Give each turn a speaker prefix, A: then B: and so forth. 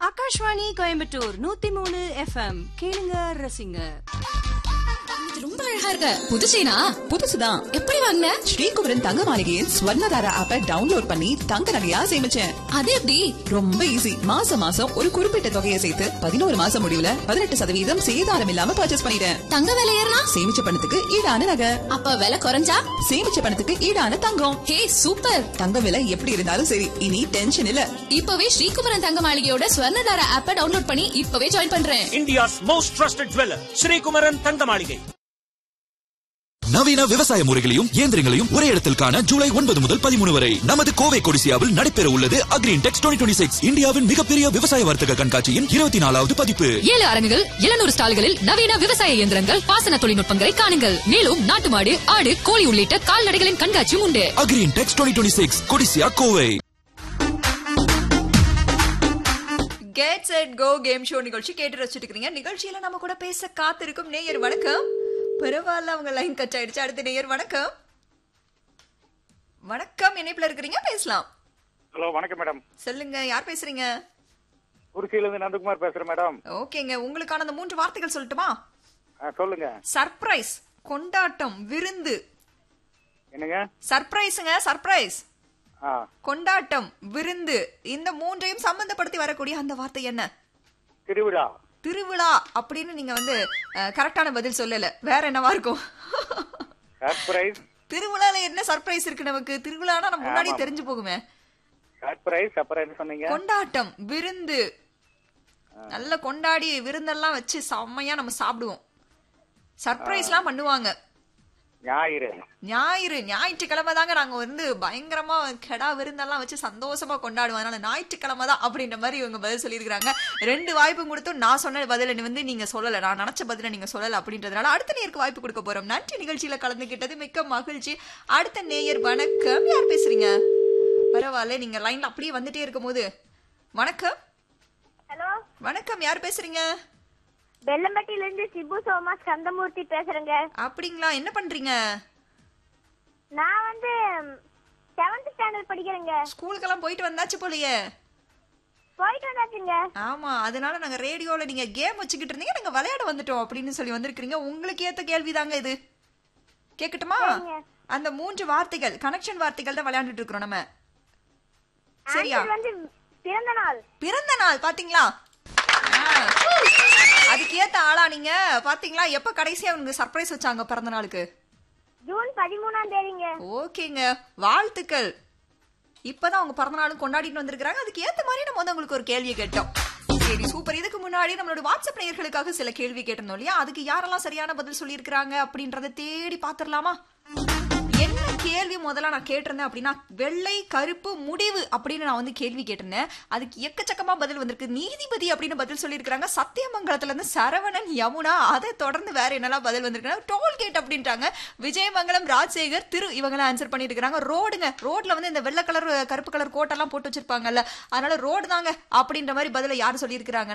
A: ஆகாஷ்வாணி கோயம்புத்தூர் நூத்தி மூணு எஃப்எம் கேளுங்க ரசிங்க
B: இது ரொம்ப அழகா இருக்கு புது செயினா
C: புதுசுதான்
B: எப்படி வாங்கின
C: ஸ்ரீகுமரன் தங்க மாளிகையின் ஸ்வர்ணதாரா ஆப்பை டவுன்லோட் பண்ணி தங்க நகையா சேமிச்சேன்
B: அது எப்படி
C: ரொம்ப ஈஸி மாசம் மாசம் ஒரு குறிப்பிட்ட தொகையை சேர்த்து பதினோரு மாசம் முடிவுல பதினெட்டு சதவீதம் சேதாரம் இல்லாம பர்ச்சேஸ் பண்ணிட்டேன்
B: தங்க விலை ஏறினா
C: சேமிச்ச பணத்துக்கு ஈடான நகை
B: அப்ப விலை குறைஞ்சா
C: சேமிச்ச பணத்துக்கு ஈடான தங்கம்
B: ஹே சூப்பர்
C: தங்க விலை எப்படி இருந்தாலும் சரி இனி டென்ஷன் இல்ல
B: இப்பவே ஸ்ரீகுமரன் தங்க மாளிகையோட ஸ்வர்ணதார ஆப்ப டவுன்லோட் பண்ணி இப்பவே ஜாயின் பண்றேன்
D: India's most trusted jeweler, Sri Kumaran தங்க மாளிகை
E: நவீன விவசாய முறைகளையும் இயந்திரங்களையும் ஒரே இடத்தில் காண ஜூலை ஒன்பது முதல் பதிமூணு வரை நமது கோவை கொடிசியாவில் நடைபெற உள்ளது அக்ரீன் டெக்ஸ் டுவெண்ட்டி சிக்ஸ் இந்தியாவின் மிகப்பெரிய விவசாய வர்த்தக கண்காட்சியின் இருபத்தி நாலாவது பதிப்பு
B: ஏழு அரங்குகள் எழுநூறு ஸ்டால்களில் நவீன விவசாய இயந்திரங்கள் பாசன தொழில்நுட்பங்களை காணுங்கள் மேலும் நாட்டு மாடு ஆடு கோழி உள்ளிட்ட கால்நடைகளின் கண்காட்சியும் உண்டு
E: agri intex twenty six Codissia Kovai
F: get set go game show நிகழ்ச்சி கேட்டு ரசிச்சுட்டு இருக்கீங்க நிகழ்ச்சியில நம்ம கூட பேச காத்திருக்கும் நேயர் வணக்கம் பரவாயில்ல அவங்க லைன் கட் ஆயிடுச்சு அடுத்த நேயர் வணக்கம் வணக்கம் இணைப்புல இருக்கிறீங்க பேசலாம்
G: ஹலோ வணக்கம் மேடம்
F: சொல்லுங்க யார் பேசுறீங்க
G: குறிச்சியில இருந்து நந்தகுமார் பேசுறேன் மேடம்
F: ஓகேங்க உங்களுக்கான அந்த மூன்று வார்த்தைகள் சொல்லட்டுமா
G: ஆ, சொல்லுங்க
F: சர்ப்ரைஸ் கொண்டாட்டம் விருந்து
G: என்னங்க
F: சர்ப்ரைஸுங்க சர்ப்ரைஸ்
G: ஆ
F: கொண்டாட்டம் விருந்து இந்த மூன்றையும் சம்பந்தப்படுத்தி வரக்கூடிய அந்த வார்த்தை என்ன
G: திருவிழா
F: திருவிழா அப்படின்னு நீங்க வந்து அஹ், கரெக்டான பதில் சொல்லல வேற என்னவா இருக்கும்
G: சர்ப்ரைஸ்
F: திருவிழால என்ன சர்ப்ரைஸ் இருக்கு நமக்கு திருவிழானா நம்ம முன்னாடியே
G: ஆமாம்.
F: தெரிஞ்சு போகுமே
G: சர்ப்ரைஸ் அப்புறம் என்ன சொன்னீங்க
F: கொண்டாட்டம் விருந்து நல்ல கொண்டாடி விருந்தெல்லாம் வச்சு செம்மையா நம்ம சாப்பிடுவோம் சர்ப்ரைஸ்லாம் பண்ணுவாங்க
G: ஞாயிறு
F: ஞாயிறு ஞாயிற்றுக்கிழமை தாங்க நாங்க வந்து பயங்கரமா கெடா விருந்தெல்லாம் வச்சு சந்தோஷமா கொண்டாடுவோம் அதனால ஞாயிற்றுக்கிழமை தான் அப்படின்ற மாதிரி இவங்க பதில் சொல்லியிருக்காங்க ரெண்டு வாய்ப்பும் கொடுத்தும் நான் சொன்ன பதில வந்து நீங்க சொல்லல நான் நினைச்ச பதில நீங்க சொல்லல அப்படின்றதுனால அடுத்த நேருக்கு வாய்ப்பு கொடுக்க போறோம் நன்றி நிகழ்ச்சியில கலந்துகிட்டது மிக்க மகிழ்ச்சி அடுத்த நேயர் வணக்கம் யார் பேசுறீங்க பரவாயில்ல நீங்க லைன்ல அப்படியே வந்துட்டே இருக்கும் போது வணக்கம்
H: ஹலோ
F: வணக்கம் யார் பேசுறீங்க
H: வெள்ளம்பட்டியில இருந்து சிபு சோமா ஸ்கந்தமூர்த்தி பேசுறேங்க
F: அப்படிங்களா என்ன பண்றீங்க
H: நான் வந்து செவன்த் ஸ்டாண்டர்ட் படிக்கிறேங்க
F: ஸ்கூலுக்கெல்லாம் போயிட்டு வந்தாச்சு போலயே
H: போயிட்டு வந்தாச்சுங்க
F: ஆமா அதனால நாங்க ரேடியோல நீங்க கேம் வச்சுக்கிட்டு இருந்தீங்க நாங்க விளையாட வந்துட்டோம் அப்படின்னு சொல்லி வந்திருக்கீங்க உங்களுக்கு ஏத்த கேள்விதாங்க இது கேக்கட்டுமா அந்த மூன்று வார்த்தைகள் கனெக்ஷன் வார்த்தைகள் தான் விளையாண்டுட்டு இருக்கிறோம் நம்ம சரியா
H: ஆன்சர் வந்து பிறந்த நாள்
F: பிறந்த நாள் பாத்தீங்களா ஆ. அதுக்கு ஏத்த ஆளா நீங்க பாத்தீங்களா எப்ப கடைசியா உங்களுக்கு சர்ப்ரைஸ் வச்சாங்க பிறந்த நாளுக்கு
H: ஜூன் பதிமூணாம் தேதிங்க
F: ஓகேங்க வாழ்த்துக்கள் இப்பதான் அவங்க பிறந்த நாளும் கொண்டாடிட்டு வந்திருக்காங்க அதுக்கு ஏத்த மாதிரி நம்ம வந்து உங்களுக்கு ஒரு கேள்வி கேட்டோம் சரி சூப்பர் இதுக்கு முன்னாடி நம்மளோட வாட்ஸ்அப் நேயர்களுக்காக சில கேள்வி கேட்டிருந்தோம் இல்லையா அதுக்கு யாரெல்லாம் சரியான பதில் சொல்லியிருக்கிறாங்க அப்படின்றத தேடி பாத்துரலாமா என்ன கேள்வி முதல்ல நான் கேட்டிருந்தேன் அப்படின்னா வெள்ளை கருப்பு முடிவு அப்படின்னு நான் வந்து கேள்வி கேட்டிருந்தேன் அதுக்கு எக்கச்சக்கமா பதில் வந்திருக்கு நீதிபதி அப்படின்னு பதில் சொல்லியிருக்காங்க சத்தியமங்கலத்துல இருந்து சரவணன் யமுனா அதை தொடர்ந்து வேற என்னெல்லாம் பதில் வந்திருக்காங்க டோல்கேட் அப்படின்ட்டாங்க விஜயமங்கலம் ராஜசேகர் திரு இவங்களாம் ஆன்சர் பண்ணிட்டு இருக்காங்க ரோடுங்க ரோட்ல வந்து இந்த வெள்ளை கலர் கருப்பு கலர் கோட்டெல்லாம் போட்டு வச்சிருப்பாங்கல்ல அதனால ரோடு தாங்க அப்படின்ற மாதிரி பதில யார் சொல்லியிருக்கிறாங்க